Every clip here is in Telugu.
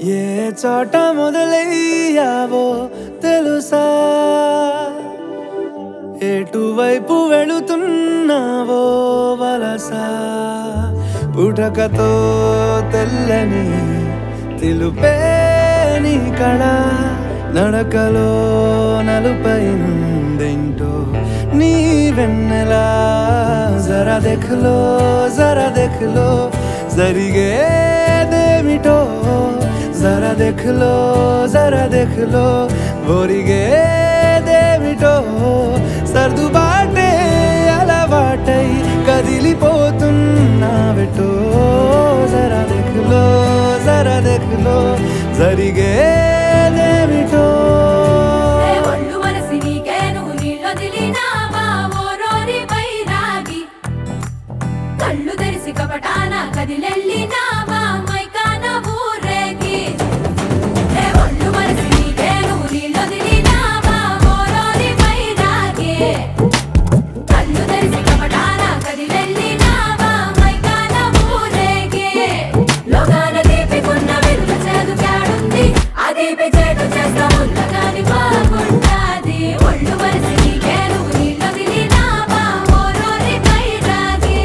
ఏ చోట మొదలయ్యావో తెలుసా ఎటువైపు వెళుతున్నావో వలస పుటకతో తెల్లని తెలుపే నీ కళ నడకలో నలుపైందేంటో నీ వెన్నెలా జరా దెఖలో జరా దెఖలో జరిగేదేమిటో జరా దెఖలో జరా దెఖలో ఒరిగేదేమిటో సర్దుబాటే అలవాటై కదిలిపోతున్నావెటో జరా దెఖలో జరా దెఖలో జరిగేదేమిటో ఏ ఒళ్ళు మనసి నీకే నువ్వు నీళ్ళొదిలినావా ఓ రోరి బైరాగి కళ్ళు తెరిసి కపటాన కదిలెళ్ళినావా మైకాన ఊరేగి ఏ ఒళ్ళు మనసి నీకే నువ్వు నీళ్ళొదిలినావా ఓ రోరి బైరాగి కళ్ళు తెరిసి కపటాన కదిలెళ్ళినావా మైకాన ఊరేగి లోకాన దీపికున్న వెలుగ చేదుకాడుంది ఆ దీపి చేటు చేస్తా ఉన్న కాని బాగుంటాది ఒళ్ళు మరిసి నీకే నువ్వు నీళ్ళు దిలినావా ఓ రోరి బైరాగి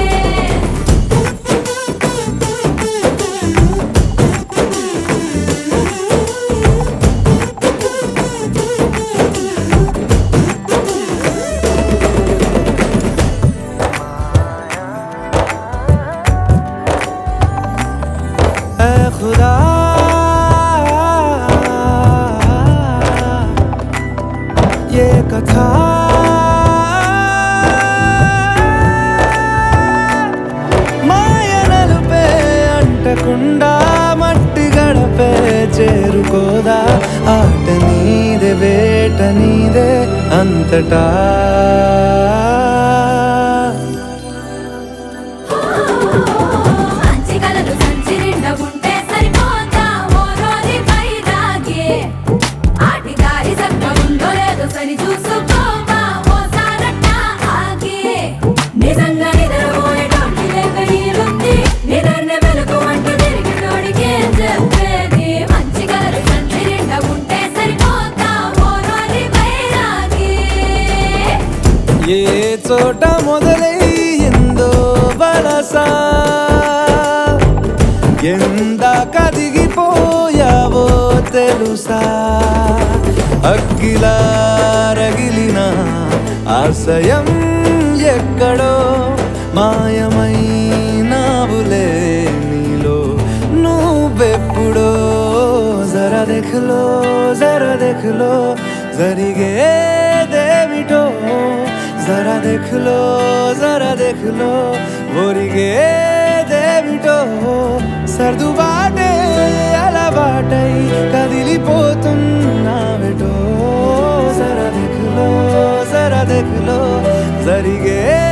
ऐ खुदा ये कथा మాయనలుపే అంటకుండా మట్టి గడపే చేరుకోదా ఆట నీదే వేట నీదే అంతటా మంచి కలలు సంచి నిండా ఉంటే సరిపోతా ఓ రోరి బైరాగి ఆటి దారి చక్కగా ఉందో లేదో సరి చూసుకోవా ఓ సారట్టా ఆగి నిజంగా నిద్రపోయేటోటి లేక ఈలుంది నిద్రనే వెలుగు అంటూ తిరిగేటోడికి ఏం చెప్పేది మంచి కలలు సంచి నిండా ఉంటే సరిపోతా ఓ రోరి బైరాగి ఏ చోట మొదలయ్యిందో వలస ఎందాక దిగిపోయావో తెలుసా అగ్గిలా రగిలిన ఆశయం ఎక్కడో మాయమైనావులే నీలో నువ్వెప్పుడో జరా దెఖలో జరా దెఖలో జరిగేదేమిటో జరా దెఖలో జరా దెఖలో ఒరిగేదేమిటో సర్దుబాటే అలవాటై కదిలిపోతున్నావెటో జరా దెఖలో జరా దెఖలో జరిగే